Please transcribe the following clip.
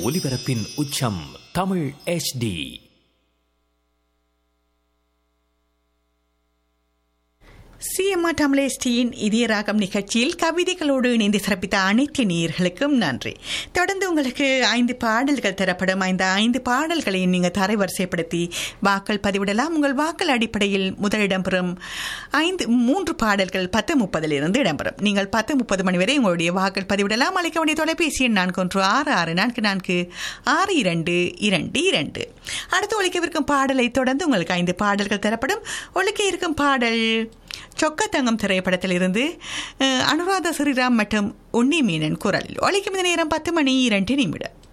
ஒலிபரப்பின் உச்சம் Tamil HD CMR தமிழேஸ்டியின் இதய ராகம் நிகழ்ச்சியில் கவிதைகளோடு இணைந்து சிறப்பித்த அனைத்து நேயர்களுக்கும் நன்றி தொடர்ந்து உங்களுக்கு ஐந்து பாடல்கள் தரப்படும் ஐந்து ஐந்து பாடல்களையும் நீங்கள் தரைவரிசைப்படுத்தி வாக்கள் பதிவிடலாம் உங்கள் வாக்கள் அடிப்படையில் முதலிடம் பெறும் ஐந்து மூன்று பாடல்கள் பத்து முப்பதிலிருந்து இடம்பெறும் நீங்கள் பத்து முப்பது மணி வரை உங்களுடைய வாக்கள் பதிவிடலாம் அழைக்க வேண்டிய தொலைபேசி எண் நான்கு ஒன்று ஆறு ஆறு நான்கு நான்கு ஆறு இரண்டு இரண்டு இரண்டு அடுத்து ஒழிக்கவிருக்கும் பாடலை தொடர்ந்து உங்களுக்கு ஐந்து பாடல்கள் தரப்படும் ஒழிக்க இருக்கும் பாடல் சொக்கத்தங்கம் திரைப்படத்திலிருந்து அஹ், அனுராதா ஸ்ரீராம் மற்றும் உன்னி மீனன் குரலில் ஒழிக்கும் இந்த நேரம் பத்து மணி இரண்டு நிமிடம்